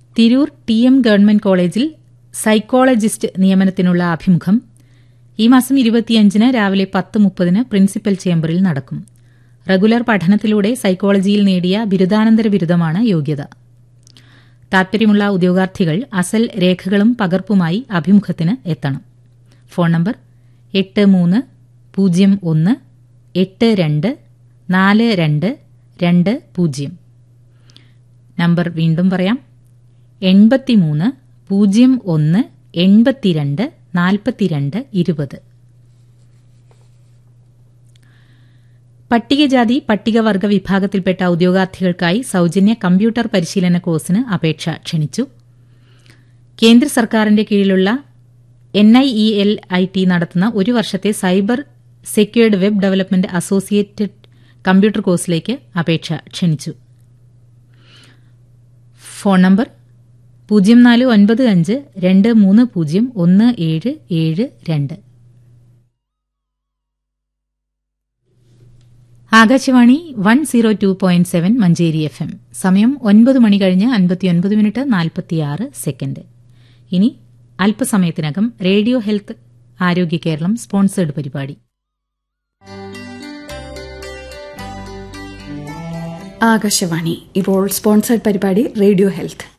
Tirur T M government കോളേജിൽ psychologist നിയമനത്തിനുള്ള അഭിമുഖം ഈ മാസം ഇരുപത്തിയഞ്ചിന് രാവിലെ പത്ത് മുപ്പതിന് പ്രിൻസിപ്പൽ ചേംബറിൽ നടക്കും റെഗുലർ പഠനത്തിലൂടെ സൈക്കോളജിയിൽ നേടിയ ബിരുദാനന്തര ബിരുദമാണ് യോഗ്യത താൽപര്യമുള്ള ഉദ്യോഗാർത്ഥികൾ അസൽ രേഖകളും പകർപ്പുമായി അഭിമുഖത്തിന് എത്തണം ഫോൺ നമ്പർ എട്ട് മൂന്ന് പൂജ്യം ഒന്ന് എട്ട് രണ്ട് നാല് രണ്ട് രണ്ട് പൂജ്യം നമ്പർ വീണ്ടും പറയാം എൺപത്തിമൂന്ന് പൂജ്യം ഒന്ന് എൺപത്തിരണ്ട് നാൽപ്പത്തിരണ്ട് ഇരുപത് പട്ടികജാതി പട്ടികവർഗ വിഭാഗത്തിൽപ്പെട്ട ഉദ്യോഗാർത്ഥികൾക്കായി സൌജന്യ കമ്പ്യൂട്ടർ പരിശീലന കോഴ്സിന് അപേക്ഷ ക്ഷണിച്ചു കേന്ദ്ര സർക്കാരിന്റെ കീഴിലുള്ള N I E L I T നടത്തുന്ന ഒരു വർഷത്തെ cyber secured web development associated computer കോഴ്സിലേക്ക് അപേക്ഷ ക്ഷണിച്ചു ഫോൺ നമ്പർ പൂജ്യം നാല് ഒൻപത് അഞ്ച് രണ്ട് മൂന്ന് പൂജ്യം ഒന്ന് ഏഴ് ഏഴ് രണ്ട് Akashvani one zero two point seven Manjeri FM എം സമയം ഒൻപത് മണി കഴിഞ്ഞ് അൻപത്തിയൊൻപത് മിനിറ്റ് നാൽപ്പത്തിയാറ് സെക്കൻഡ് ഇനി അല്പസമയത്തിനകം റേഡിയോ ഹെൽത്ത് ആരോഗ്യ കേരളം സ്പോൺസേഡ് പരിപാടി ആകാശവാണി ഇപ്പോൾ സ്പോൺസേഡ് പരിപാടി റേഡിയോ ഹെൽത്ത്